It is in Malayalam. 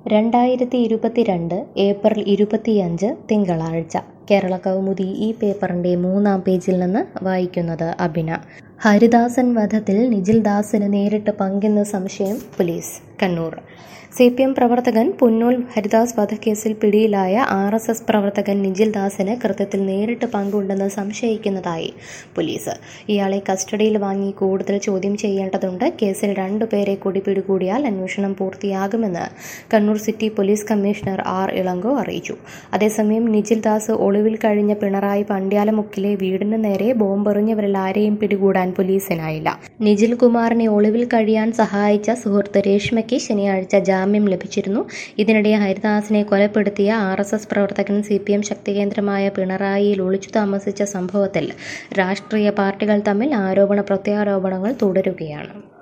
രണ്ടായിരത്തി ഇരുപത്തിരണ്ട് ഏപ്രിൽ ഇരുപത്തിയഞ്ച് തിങ്കളാഴ്ച കേരള കൗമുദി ഈ പേപ്പറിൻ്റെ മൂന്നാം പേജിൽ നിന്ന് വായിക്കുന്നത് അബിന ഹരിദാസൻ വധത്തിൽ നിജിൽ ദാസിന് നേരിട്ട് പങ്കെന്ന് സംശയം police Kannur C P M പ്രവർത്തകൻ പുന്നൂൽ ഹരിദാസ് വധക്കേസിൽ പിടിയിലായ ആർ എസ് എസ് പ്രവർത്തകൻ നിജിൽ ദാസിന് കൃത്യത്തിൽ നേരിട്ട് പങ്കുണ്ടെന്ന് സംശയിക്കുന്നതായി പോലീസ് ഇയാളെ കസ്റ്റഡിയിൽ വാങ്ങി കൂടുതൽ ചോദ്യം ചെയ്യേണ്ടതുണ്ട് കേസിൽ രണ്ടുപേരെ കൂടി പിടികൂടിയാൽ അന്വേഷണം പൂർത്തിയാകുമെന്ന് Kannur city police commissioner R Ilango അറിയിച്ചു അതേസമയം നിജിൽ ദാസ് ഒളിവിൽ കഴിഞ്ഞ പിണറായി പണ്ഡ്യാലമുക്കിലെ വീടിന് നേരെ ബോംബെറിഞ്ഞവരിൽ ആരെയും പിടികൂടാൻ പോലീസിനായില്ല നിജിൽ കുമാറിനെ ഒളിവിൽ കഴിയാൻ സഹായിച്ച സുഹൃത്ത് രേഷ്മയ്ക്ക് ശനിയാഴ്ച ജാമ്യം ലഭിച്ചിരുന്നു ഇതിനിടെ ഹരിദാസിനെ കൊലപ്പെടുത്തിയ ആർ എസ് എസ് പ്രവർത്തകൻ സി പി എം ശക്തികേന്ദ്രമായ പിണറായിയിൽ ഒളിച്ചു താമസിച്ച സംഭവത്തിൽ രാഷ്ട്രീയ പാർട്ടികൾ തമ്മിൽ ആരോപണ പ്രത്യാരോപണങ്ങൾ തുടരുകയാണ്